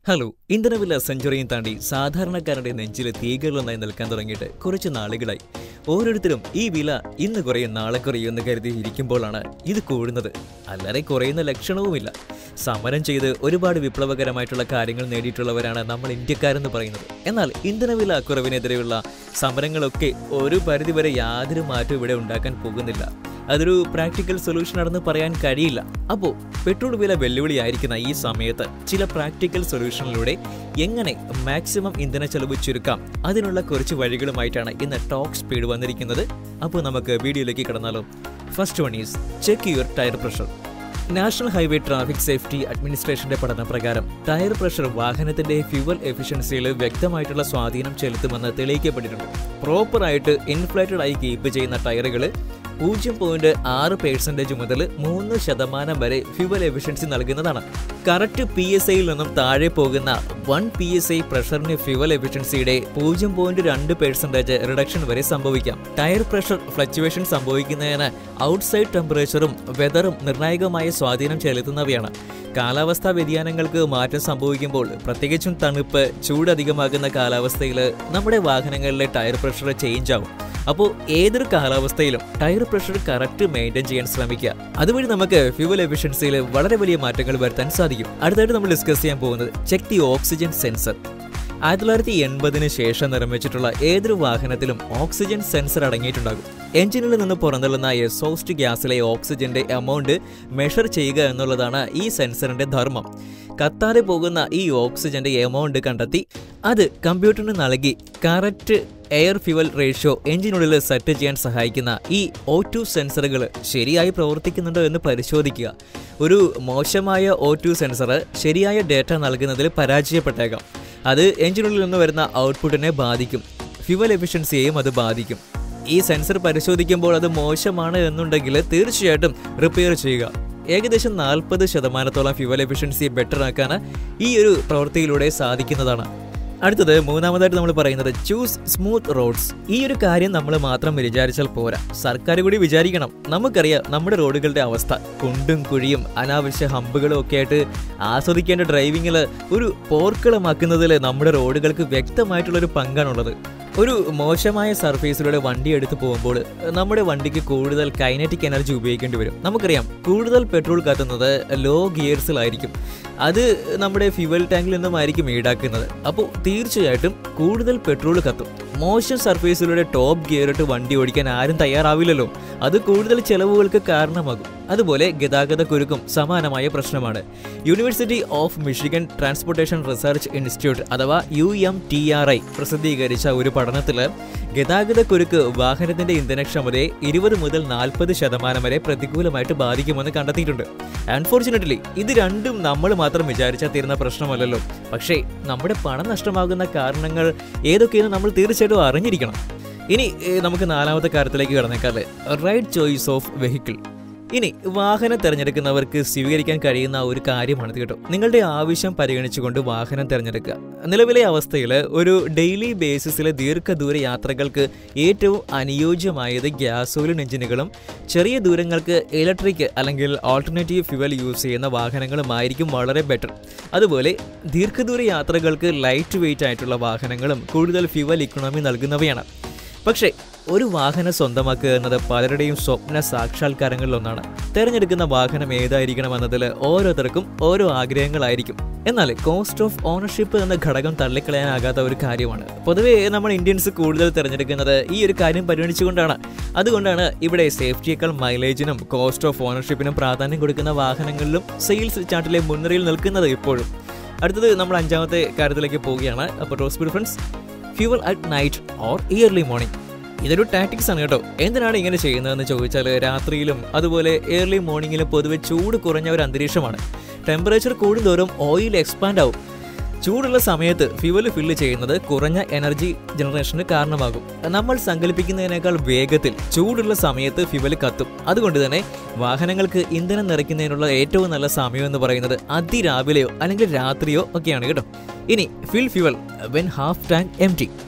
hello ഇന്ധനവില സെഞ്ചുറിയും താണ്ടി സാധാരണക്കാരുടെ നെഞ്ചിലെ തീകളൊന്നായി നിൽക്കാൻ തുടങ്ങിയിട്ട് കുറച്ച് നാളുകളായി ഓരോരുത്തരും ഈ വില ഇന്ന് കുറയും നാളെ കുറയും എന്ന് കരുതി ഇരിക്കുമ്പോഴാണ് ഇത് കൂടുന്നത് അല്ലാതെ കുറയുന്ന ലക്ഷണവുമില്ല സമരം ചെയ്ത് ഒരുപാട് വിപ്ലവകരമായിട്ടുള്ള കാര്യങ്ങൾ നേടിയിട്ടുള്ളവരാണ് നമ്മൾ ഇന്ത്യക്കാരെന്ന് പറയുന്നത് എന്നാൽ ഇന്ധനവില കുറവിനെതിരെയുള്ള സമരങ്ങളൊക്കെ ഒരു പരിധിവരെ യാതൊരു മാറ്റവും ഇവിടെ ഉണ്ടാക്കാൻ പോകുന്നില്ല അതൊരു പ്രാക്ടിക്കൽ സൊല്യൂഷൻ ആണെന്ന് പറയാൻ കഴിയില്ല അപ്പോൾ പെട്രോൾ വില വെല്ലുവിളിയായിരിക്കുന്ന ഈ സമയത്ത് ചില പ്രാക്ടിക്കൽ സൊല്യൂഷനിലൂടെ എങ്ങനെ മാക്സിമം ഇന്ധന ചെലവ് ചുരുക്കാം അതിനുള്ള കുറച്ച് വഴികളുമായിട്ടാണ് ഇന്ന് ടോക്ക് സ്പീഡ് വന്നിരിക്കുന്നത് അപ്പോൾ നമുക്ക് വീഡിയോയിലേക്ക് കടന്നാലോ first one is check your tyre pressure national highway traffic safety അഡ്മിനിസ്ട്രേഷന്റെ പഠന പ്രകാരം ടയർ പ്രഷർ വാഹനത്തിന്റെ ഫ്യൂവൽ എഫിഷ്യൻസിയിൽ വ്യക്തമായിട്ടുള്ള സ്വാധീനം ചെലുത്തുമെന്ന് തെളിയിക്കപ്പെട്ടിട്ടുണ്ട് പ്രോപ്പറായിട്ട് ഇൻഫ്ലേറ്റഡ് ആയി കീപ്പ് ചെയ്യുന്ന ടയറുകൾ പൂജ്യം പോയിന്റ് ആറ് പേഴ്സൻറ്റേജ് മുതൽ മൂന്ന് ശതമാനം വരെ ഫ്യൂവൽ എഫിഷ്യൻസി നൽകുന്നതാണ് കറക്റ്റ് പി എസ് ഐയിൽ നിന്നും താഴെ പോകുന്ന വൺ പി എസ് ഐ പ്രഷറിന് ഫ്യൂവൽ എഫിഷ്യൻസിയുടെ പൂജ്യം പോയിന്റ് രണ്ട് പേഴ്സൻറ്റേജ് റിഡക്ഷൻ വരെ സംഭവിക്കാം ടയർ പ്രഷർ ഫ്ലക്ച്വേഷൻ സംഭവിക്കുന്നതിന് ഔട്ട്സൈഡ് ടെമ്പറേച്ചറും വെതറും നിർണായകമായ സ്വാധീനം ചെലുത്തുന്നവയാണ് കാലാവസ്ഥാ വ്യതിയാനങ്ങൾക്ക് മാറ്റം സംഭവിക്കുമ്പോൾ പ്രത്യേകിച്ചും തണുപ്പ് ചൂട് അധികമാകുന്ന കാലാവസ്ഥയിൽ നമ്മുടെ വാഹനങ്ങളിലെ ടയർ പ്രഷർ ചേഞ്ച് ആവും അപ്പോൾ ഏതൊരു കാലാവസ്ഥയിലും ടയർ പ്രഷർ കറക്റ്റ് മെയിൻറ്റെയിൻ ചെയ്യാൻ ശ്രമിക്കുക അതുവഴി നമുക്ക് ഫ്യൂവൽ എഫിഷ്യൻസിയിൽ വളരെ വലിയ മാറ്റങ്ങൾ വരുത്താൻ സാധിക്കും അടുത്തായിട്ട് നമ്മൾ ഡിസ്കസ് ചെയ്യാൻ പോകുന്നത് ചെക്ക് ദി ഓക്സിജൻ സെൻസർ ആയിരത്തി തൊള്ളായിരത്തി എൺപതിന് ശേഷം നിർമ്മിച്ചിട്ടുള്ള ഏതൊരു വാഹനത്തിലും ഓക്സിജൻ സെൻസർ അടങ്ങിയിട്ടുണ്ടാകും എഞ്ചിനിൽ നിന്ന് പുറന്തള്ളുന്ന എസോസ്റ്റ് ഗ്യാസിലെ ഓക്സിജന്റെ എമൗണ്ട് മെഷർ ചെയ്യുക എന്നുള്ളതാണ് ഈ സെൻസറിന്റെ ധർമ്മം കത്താതെ പോകുന്ന ഈ ഓക്സിജന്റെ എമൗണ്ട് കണ്ടെത്തി അത് കമ്പ്യൂട്ടറിന് നൽകി കറക്റ്റ് എയർ ഫ്യൂവൽ റേഷ്യോ എഞ്ചിനുള്ളിൽ സെറ്റ് ചെയ്യാൻ സഹായിക്കുന്ന ഈ ഒ ടു സെൻസറുകൾ ശരിയായി പ്രവർത്തിക്കുന്നുണ്ടോ എന്ന് പരിശോധിക്കുക ഒരു മോശമായ ഒ ടു സെൻസർ ശരിയായ ഡേറ്റ നൽകുന്നതിൽ പരാജയപ്പെട്ടേക്കാം അത് എഞ്ചിനുള്ളിൽ നിന്ന് വരുന്ന ഔട്ട്പുട്ടിനെ ബാധിക്കും ഫ്യൂവൽ എഫിഷ്യൻസിയെയും അത് ബാധിക്കും ഈ സെൻസർ പരിശോധിക്കുമ്പോൾ അത് മോശമാണ് എന്നുണ്ടെങ്കിൽ തീർച്ചയായിട്ടും റിപ്പയർ ചെയ്യുക ഏകദേശം നാൽപ്പത് ശതമാനത്തോളം ഫ്യൂവൽ എഫിഷ്യൻസി ബെറ്റർ ആക്കാൻ ഈ ഒരു പ്രവൃത്തിയിലൂടെ സാധിക്കുന്നതാണ് അടുത്തത് മൂന്നാമതായിട്ട് നമ്മൾ പറയുന്നത് ചൂസ് സ്മൂത്ത് റോഡ്സ് ഈ ഒരു കാര്യം നമ്മൾ മാത്രം വിചാരിച്ചാൽ പോരാ സർക്കാർ കൂടി വിചാരിക്കണം നമുക്കറിയാം നമ്മുടെ റോഡുകളുടെ അവസ്ഥ കുണ്ടും കുഴിയും അനാവശ്യ ഹമ്പുകളും ഒക്കെ ആയിട്ട് ആസ്വദിക്കേണ്ട ഡ്രൈവിങ്ങിൽ ഒരു പോർക്കളമാക്കുന്നതിൽ നമ്മുടെ റോഡുകൾക്ക് വ്യക്തമായിട്ടുള്ളൊരു പങ്കാണുള്ളത് ഒരു മോശമായ സർഫേസിലൂടെ വണ്ടി എടുത്തു പോകുമ്പോൾ നമ്മുടെ വണ്ടിക്ക് കൂടുതൽ കൈനറ്റിക് എനർജി ഉപയോഗിക്കേണ്ടി വരും നമുക്കറിയാം കൂടുതൽ പെട്രോൾ കത്തുന്നത് ലോ ഗിയേഴ്സിലായിരിക്കും അത് നമ്മുടെ ഫ്യൂവൽ ടാങ്കിൽ നിന്നുമായിരിക്കും ഈടാക്കുന്നത് അപ്പോൾ തീർച്ചയായിട്ടും കൂടുതൽ പെട്രോൾ കത്തും മോശം സർഫേസിലൂടെ ടോപ്പ് ഗിയർ ഇട്ട് വണ്ടി ഓടിക്കാൻ ആരും തയ്യാറാവില്ലല്ലോ അത് കൂടുതൽ ചെലവുകൾക്ക് കാരണമാകും അതുപോലെ ഗതാഗത കുരുക്കും സമാനമായ പ്രശ്നമാണ് university of Michigan transportation research institute അഥവാ U M T R I പ്രസിദ്ധീകരിച്ച ഒരു പഠനത്തിൽ ഗതാഗത കുരുക്ക് വാഹനത്തിന്റെ ഇന്ധനക്ഷമതയെ ഇരുപത് മുതൽ നാൽപ്പത് ശതമാനം വരെ പ്രതികൂലമായിട്ട് ബാധിക്കുമെന്ന് കണ്ടെത്തിയിട്ടുണ്ട് അൺഫോർച്ചുനേറ്റ്ലി ഇത് രണ്ടും നമ്മൾ മാത്രം വിചാരിച്ചാൽ തീരുന്ന പ്രശ്നമല്ലല്ലോ പക്ഷേ നമ്മുടെ പണം നഷ്ടമാകുന്ന കാരണങ്ങൾ ഏതൊക്കെയെന്ന് നമ്മൾ തീർച്ചയായിട്ടും അറിഞ്ഞിരിക്കണം ഇനി ഏഹ്, നമുക്ക് നാലാമത്തെ കാര്യത്തിലേക്ക് കടന്നേക്കാല്ലേ റൈറ്റ് ചോയ്സ് ഓഫ് വെഹിക്കിൾ ഇനി വാഹനം തിരഞ്ഞെടുക്കുന്നവർക്ക് സ്വീകരിക്കാൻ കഴിയുന്ന ഒരു കാര്യമാണിത് കേട്ടോ നിങ്ങളുടെ ആവശ്യം പരിഗണിച്ചുകൊണ്ട് വാഹനം തിരഞ്ഞെടുക്കുക നിലവിലെ അവസ്ഥയിൽ ഒരു ഡെയിലി ബേസിസിലെ ദീർഘദൂര യാത്രകൾക്ക് ഏറ്റവും അനുയോജ്യമായത് ഗ്യാസോലിൻ എഞ്ചിനുകളും ചെറിയ ദൂരങ്ങൾക്ക് ഇലക്ട്രിക് അല്ലെങ്കിൽ ഓൾട്ടർനേറ്റീവ് ഫ്യുവൽ യൂസ് ചെയ്യുന്ന വാഹനങ്ങളുമായിരിക്കും വളരെ ബെറ്റർ അതുപോലെ ദീർഘദൂര യാത്രകൾക്ക് ലൈറ്റ് വെയിറ്റ് ആയിട്ടുള്ള വാഹനങ്ങളും കൂടുതൽ ഫ്യുവൽ ഇക്കണോമി നൽകുന്നവയാണ് പക്ഷേ ഒരു വാഹനം സ്വന്തമാക്കുക എന്നത് പലരുടെയും സ്വപ്ന സാക്ഷാത്കാരങ്ങളിലൊന്നാണ് തിരഞ്ഞെടുക്കുന്ന വാഹനം ഏതായിരിക്കണം എന്നതിൽ ഓരോരുത്തർക്കും ഓരോ ആഗ്രഹങ്ങളായിരിക്കും എന്നാൽ കോസ്റ്റ് ഓഫ് ഓണർഷിപ്പ് എന്ന ഘടകം തള്ളിക്കളയാനാകാത്ത ഒരു കാര്യമാണ് പൊതുവേ നമ്മൾ ഇന്ത്യൻസ് കൂടുതൽ തിരഞ്ഞെടുക്കുന്നത് ഈ ഒരു കാര്യം പരിഗണിച്ചുകൊണ്ടാണ് അതുകൊണ്ടാണ് ഇവിടെ സേഫ്റ്റിയേക്കാൾ മൈലേജിനും കോസ്റ്റ് ഓഫ് ഓണർഷിപ്പിനും പ്രാധാന്യം കൊടുക്കുന്ന വാഹനങ്ങളിലും സെയിൽസ് ചാർട്ടിലെ മുൻനിരയിൽ നിൽക്കുന്നത് ഇപ്പോഴും അടുത്തത് നമ്മൾ അഞ്ചാമത്തെ കാര്യത്തിലേക്ക് പോവുകയാണ് അപ്പോൾ rose preference fuel at night or early morning ഇതൊരു ടാക്ടിക്സ് ആണ് കേട്ടോ എന്തിനാണ് ഇങ്ങനെ ചെയ്യുന്നതെന്ന് ചോദിച്ചാൽ രാത്രിയിലും അതുപോലെ ഏർലി മോർണിംഗിലും പൊതുവെ ചൂട് കുറഞ്ഞ ഒരു അന്തരീക്ഷമാണ് ടെമ്പറേച്ചർ കൂടുന്തോറും ഓയിൽ എക്സ്പാൻഡ് ആവും ചൂടുള്ള സമയത്ത് ഫ്യൂവൽ ഫില്ല് ചെയ്യുന്നത് കുറഞ്ഞ എനർജി ജനറേഷന് കാരണമാകും നമ്മൾ സങ്കല്പിക്കുന്നതിനേക്കാൾ വേഗത്തിൽ ചൂടുള്ള സമയത്ത് ഫ്യൂവൽ കത്തും അതുകൊണ്ട് തന്നെ വാഹനങ്ങൾക്ക് ഇന്ധനം നിറയ്ക്കുന്നതിനുള്ള ഏറ്റവും നല്ല സമയം എന്ന് പറയുന്നത് അതിരാവിലെയോ അല്ലെങ്കിൽ രാത്രിയോ ഒക്കെയാണ് കേട്ടോ ഇനി fill fuel when half tank empty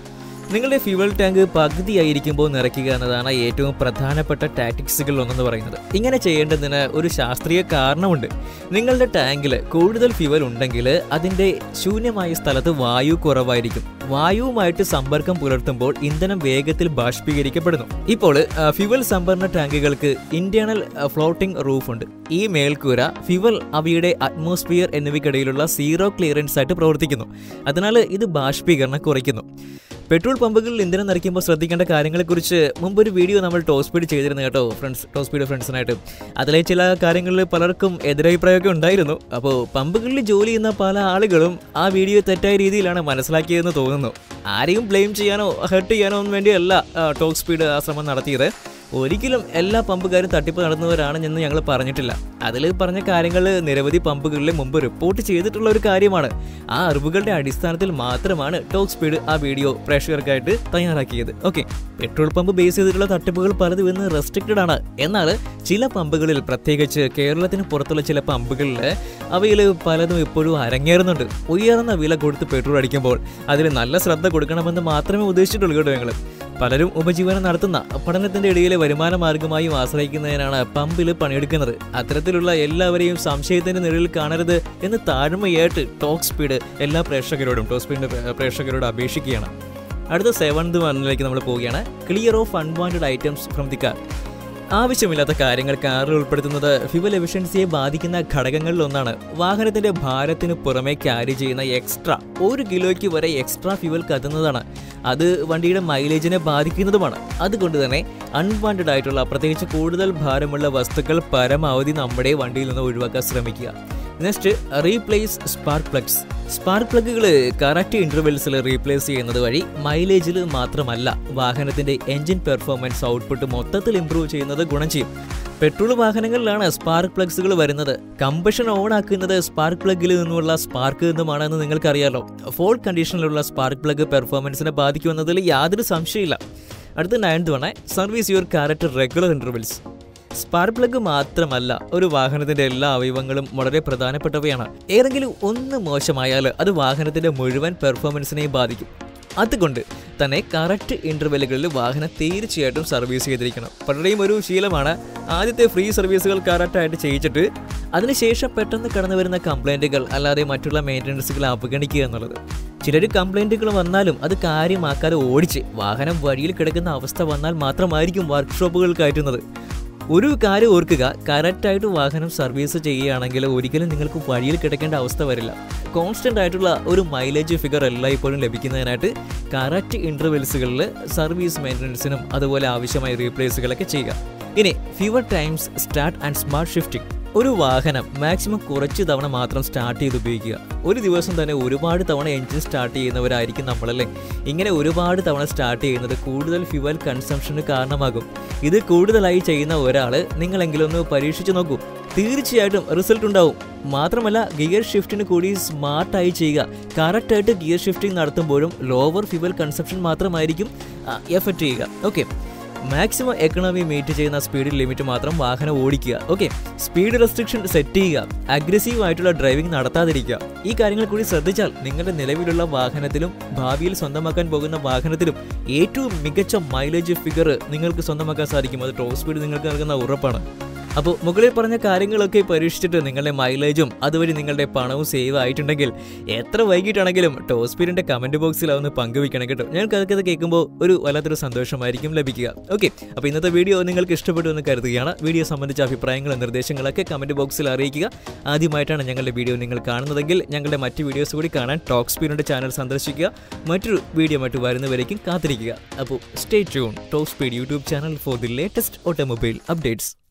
നിങ്ങളുടെ ഫ്യൂവൽ ടാങ്ക് പകുതിയായിരിക്കുമ്പോൾ നിറയ്ക്കുക എന്നതാണ് ഏറ്റവും പ്രധാനപ്പെട്ട ടാക്ടിക്സുകളിൽ ഒന്നെന്ന് പറയുന്നത് ഇങ്ങനെ ചെയ്യേണ്ടതിന് ഒരു ശാസ്ത്രീയ കാരണമുണ്ട് നിങ്ങളുടെ ടാങ്കിൽ കൂടുതൽ ഫ്യൂവൽ ഉണ്ടെങ്കിൽ അതിൻ്റെ ശൂന്യമായ സ്ഥലത്ത് വായു കുറവായിരിക്കും വായുവുമായിട്ട് സമ്പർക്കം പുലർത്തുമ്പോൾ ഇന്ധനം വേഗത്തിൽ ബാഷ്പീകരിക്കപ്പെടുന്നു ഇപ്പോൾ ആ, ഫ്യുവൽ സംഭരണ ടാങ്കുകൾക്ക് ഇന്റേണൽ ഫ്ലോട്ടിംഗ് റൂഫ് ഉണ്ട് ഈ മേൽക്കൂര ഫ്യുവൽ അവയുടെ അറ്റ്മോസ്ഫിയർ എന്നിവയ്ക്കിടയിലുള്ള സീറോ ക്ലിയറൻസ് ആയിട്ട് പ്രവർത്തിക്കുന്നു അതിനാൽ ഇത് ബാഷ്പീകരണം കുറയ്ക്കുന്നു പെട്രോൾ പമ്പുകളിൽ ഇന്ധനം നിറയ്ക്കുമ്പോൾ ശ്രദ്ധിക്കേണ്ട കാര്യങ്ങളെക്കുറിച്ച് മുമ്പൊരു വീഡിയോ നമ്മൾ ടോപ്പ് സ്പീഡ് ചെയ്തിരുന്നു കേട്ടോ ഫ്രണ്ട്സ് ടോപ്പ് സ്പീഡ് ഫ്രണ്ട്സിനായിട്ട് അതിലെ ചില കാര്യങ്ങളിൽ പലർക്കും എതിരഭിപ്രായമൊക്കെ ഉണ്ടായിരുന്നു അപ്പോൾ പമ്പുകളിൽ ജോലി ചെയ്യുന്ന പല ആളുകളും ആ വീഡിയോ തെറ്റായ രീതിയിലാണ് മനസ്സിലാക്കിയതെന്ന് തോന്നുന്നു ആരെയും ബ്ലെയിം ചെയ്യാനോ ഹെർട്ട് ചെയ്യാനോ ഒന്നും വേണ്ടിയല്ല ടോപ്പ് സ്പീഡ് ആ ശ്രമം നടത്തിയത് ഒരിക്കലും എല്ലാ പമ്പുകാരും തട്ടിപ്പ് നടന്നവരാണെന്ന് ഞങ്ങൾ പറഞ്ഞിട്ടില്ല അതിൽ പറഞ്ഞ കാര്യങ്ങൾ നിരവധി പമ്പുകളിൽ മുമ്പ് റിപ്പോർട്ട് ചെയ്തിട്ടുള്ള ഒരു കാര്യമാണ് ആ അറിവുകളുടെ അടിസ്ഥാനത്തിൽ മാത്രമാണ് ടോക്ക് സ്പീഡ് ആ വീഡിയോ പ്രേക്ഷകർക്കായിട്ട് തയ്യാറാക്കിയത് ഓക്കെ പെട്രോൾ പമ്പ് ബേസ് ചെയ്തിട്ടുള്ള തട്ടിപ്പുകൾ പലതും ഇന്ന് റെസ്ട്രിക്റ്റഡ് ആണ് എന്നാൽ ചില പമ്പുകളിൽ പ്രത്യേകിച്ച് കേരളത്തിന് പുറത്തുള്ള ചില പമ്പുകളിൽ അവയിൽ പലതും ഇപ്പോഴും അരങ്ങേറുന്നുണ്ട് ഉയർന്ന വില കൊടുത്ത് പെട്രോൾ അടിക്കുമ്പോൾ അതിൽ നല്ല ശ്രദ്ധ കൊടുക്കണമെന്ന് മാത്രമേ ഉദ്ദേശിച്ചിട്ടുള്ളൂ കേട്ടോ ഞങ്ങൾ പലരും ഉപജീവനം നടത്തുന്ന പഠനത്തിന്റെ ഇടയിലെ വരുമാന മാർഗമായും ആശ്രയിക്കുന്നതിനാണ് പമ്പിൽ പണിയെടുക്കുന്നത് അത്തരത്തിലുള്ള എല്ലാവരെയും സംശയത്തിന്റെ നിഴലിൽ കാണരുത് എന്ന് താഴ്മയായിട്ട് ടോക്ക് സ്പീഡ് എല്ലാ പ്രേക്ഷകരോടും ടോക്ക് സ്പീഡിന്റെ പ്രേ- പ്രേക്ഷകരോട് അപേക്ഷിക്കുകയാണ് അടുത്ത സെവൻത് വണ്ണിലേക്ക് നമ്മൾ പോവുകയാണ് clear off unwanted items from the car ആവശ്യമില്ലാത്ത കാര്യങ്ങൾ കാറിൽ ഉൾപ്പെടുത്തുന്നത് ഫ്യുവൽ എഫിഷ്യൻസിയെ ബാധിക്കുന്ന ഘടകങ്ങളിൽ ഒന്നാണ് വാഹനത്തിന്റെ ഭാരത്തിന് പുറമെ ക്യാരി ചെയ്യുന്ന എക്സ്ട്രാ ഒരു കിലോയ്ക്ക് വരെ എക്സ്ട്രാ ഫ്യുവൽ കത്തുന്നതാണ് അത് വണ്ടിയുടെ മൈലേജിനെ ബാധിക്കുന്നതുമാണ് അതുകൊണ്ട് തന്നെ അൺവാണ്ടഡ് ആയിട്ടുള്ള പ്രത്യേകിച്ച് കൂടുതൽ ഭാരമുള്ള വസ്തുക്കൾ പരമാവധി നമ്മുടെ വണ്ടിയിൽ നിന്ന് ഒഴിവാക്കാൻ ശ്രമിക്കുക next replace spark plugs spark പ്ലഗുകൾ കറക്റ്റ് ഇന്റർവെൽസിൽ റീപ്ലേസ് ചെയ്യുന്നത് വഴി മൈലേജിൽ മാത്രമല്ല വാഹനത്തിന്റെ എഞ്ചിൻ പെർഫോമൻസ് ഔട്ട്പുട്ട് മൊത്തത്തിൽ ഇംപ്രൂവ് ചെയ്യുന്നത് ഗുണം ചെയ്യും പെട്രോൾ വാഹനങ്ങളിലാണ് സ്പാർക്ക് പ്ലഗ്സുകൾ വരുന്നത് കമ്പഷൻ ഓൺ ആക്കുന്നത് സ്പാർക്ക് പ്ലഗിൽ നിന്നുള്ള സ്പാർക്ക് നിന്നുമാണെന്ന് നിങ്ങൾക്കറിയാലോ ഫോൾ കണ്ടീഷനിലുള്ള സ്പാർക്ക് പ്ലഗ് പെർഫോമൻസിനെ ബാധിക്കുമെന്നതിൽ യാതൊരു സംശയമില്ല അടുത്ത നയൻത് വണേ service your car at regular intervals spark plug മാത്രമല്ല ഒരു വാഹനത്തിന്റെ എല്ലാ അവയവങ്ങളും വളരെ പ്രധാനപ്പെട്ടവയാണ് ഏതെങ്കിലും ഒന്ന് മോശമായാൽ അത് വാഹനത്തിന്റെ മുഴുവൻ പെർഫോമൻസിനെയും ബാധിക്കും അതുകൊണ്ട് തന്നെ കറക്റ്റ് ഇന്റർവെല്ലുകളിൽ വാഹനം തീർച്ചയായിട്ടും സർവീസ് ചെയ്തിരിക്കണം പലരുടെയും ഒരു ശീലമാണ് ആദ്യത്തെ ഫ്രീ സർവീസുകൾ കറക്റ്റായിട്ട് ചെയ്യിച്ചിട്ട് അതിനുശേഷം പെട്ടെന്ന് കടന്നു വരുന്ന കംപ്ലൈൻറ്റുകൾ അല്ലാതെ മറ്റുള്ള മെയിൻ്റനൻസുകൾ അവഗണിക്കുക എന്നുള്ളത് ചിലർ കംപ്ലൈൻറ്റുകൾ വന്നാലും അത് കാര്യമാക്കാതെ ഓടിച്ച് വാഹനം വഴിയിൽ കിടക്കുന്ന അവസ്ഥ വന്നാൽ മാത്രമായിരിക്കും വർക്ക്ഷോപ്പുകൾ കയറ്റുന്നത് ഒരു കാര്യം ഓർക്കുക കറക്റ്റായിട്ട് വാഹനം സർവീസ് ചെയ്യുകയാണെങ്കിൽ ഒരിക്കലും നിങ്ങൾക്ക് വഴിയിൽ കിടക്കേണ്ട അവസ്ഥ വരില്ല കോൺസ്റ്റന്റ് ആയിട്ടുള്ള ഒരു മൈലേജ് ഫിഗർ എല്ലായ്പ്പോഴും ലഭിക്കുന്നതിനായിട്ട് കറക്റ്റ് ഇന്റർവെൽസുകളിൽ സർവീസ് മെയിൻ്റനൻസിനും അതുപോലെ ആവശ്യമായ റീപ്ലേസുകളൊക്കെ ചെയ്യുക ഇനി fewer times start and smart shifting ഒരു വാഹനം മാക്സിമം കുറച്ച് തവണ മാത്രം സ്റ്റാർട്ട് ചെയ്ത് ഉപയോഗിക്കുക ഒരു ദിവസം തന്നെ ഒരുപാട് തവണ എഞ്ചിൻ സ്റ്റാർട്ട് ചെയ്യുന്നവരായിരിക്കും നമ്മളല്ലേ ഇങ്ങനെ ഒരുപാട് തവണ സ്റ്റാർട്ട് ചെയ്യുന്നത് കൂടുതൽ ഫ്യുവൽ കൺസംഷന് കാരണമാകും ഇത് കൂടുതലായി ചെയ്യുന്ന ഒരാൾ നിങ്ങളെങ്കിലും ഒന്ന് പരീക്ഷിച്ച് നോക്കൂ തീർച്ചയായിട്ടും റിസൾട്ട് ഉണ്ടാവും മാത്രമല്ല ഗിയർ ഷിഫ്റ്റിന് കൂടി സ്മാർട്ടായി ചെയ്യുക കറക്റ്റായിട്ട് ഗിയർ ഷിഫ്റ്റിംഗ് നടത്തുമ്പോഴും ലോവർ ഫ്യുവൽ കൺസംഷൻ മാത്രമായിരിക്കും എഫക്റ്റ് ചെയ്യുക ഓക്കെ മാക്സിമം എക്കണോമി മീറ്റ് ചെയ്യുന്ന സ്പീഡ് ലിമിറ്റ് മാത്രം വാഹനം ഓടിക്കുക ഓക്കെ സ്പീഡ് റെസ്ട്രിക്ഷൻ സെറ്റ് ചെയ്യുക അഗ്രസീവ് ആയിട്ടുള്ള ഡ്രൈവിംഗ് നടത്താതിരിക്കുക ഈ കാര്യങ്ങൾ കൂടി ശ്രദ്ധിച്ചാൽ നിങ്ങളുടെ നിലവിലുള്ള വാഹനത്തിലും ഭാവിയിൽ സ്വന്തമാക്കാൻ പോകുന്ന വാഹനത്തിലും ഏറ്റവും മികച്ച മൈലേജ് ഫിഗർ നിങ്ങൾക്ക് സ്വന്തമാക്കാൻ സാധിക്കും അത് ടോപ്പ് സ്പീഡ് നിങ്ങൾക്ക് നൽകുന്ന ഉറപ്പാണ് അപ്പോൾ മുകളിൽ പറഞ്ഞ കാര്യങ്ങളൊക്കെ പരീക്ഷിച്ചിട്ട് നിങ്ങളുടെ മൈലേജും അതുവഴി നിങ്ങളുടെ പണവും സേവ് ആയിട്ടുണ്ടെങ്കിൽ എത്ര വൈകിട്ടാണെങ്കിലും ടോസ്പീരിന്റെ കമന്റ് ബോക്സിൽ അതൊന്ന് പങ്കുവെക്കണം കേട്ടോ ഞങ്ങൾക്ക് അതൊക്കെ ഇത് കേൾക്കുമ്പോൾ ഒരു വല്ലാത്തൊരു സന്തോഷമായിരിക്കും ലഭിക്കുക ഓക്കെ അപ്പോൾ ഇന്നത്തെ വീഡിയോ നിങ്ങൾക്ക് ഇഷ്ടപ്പെട്ടു എന്ന് കരുതുകയാണ് വീഡിയോ സംബന്ധിച്ച അഭിപ്രായങ്ങളും നിർദ്ദേശങ്ങളൊക്കെ കമന്റ് ബോക്സിൽ അറിയിക്കുക ആദ്യമായിട്ടാണ് ഞങ്ങളുടെ വീഡിയോ നിങ്ങൾ കാണുന്നതെങ്കിൽ ഞങ്ങളുടെ മറ്റ് വീഡിയോസ് കൂടി കാണാൻ ടോക്ക് സ്പീഡിന്റെ ചാനൽ സന്ദർശിക്കുക മറ്റൊരു വീഡിയോ മറ്റു വരുന്നവരേക്കും കാത്തിരിക്കുക അപ്പോൾ stay tune talk speed YouTube channel for the latest automobile updates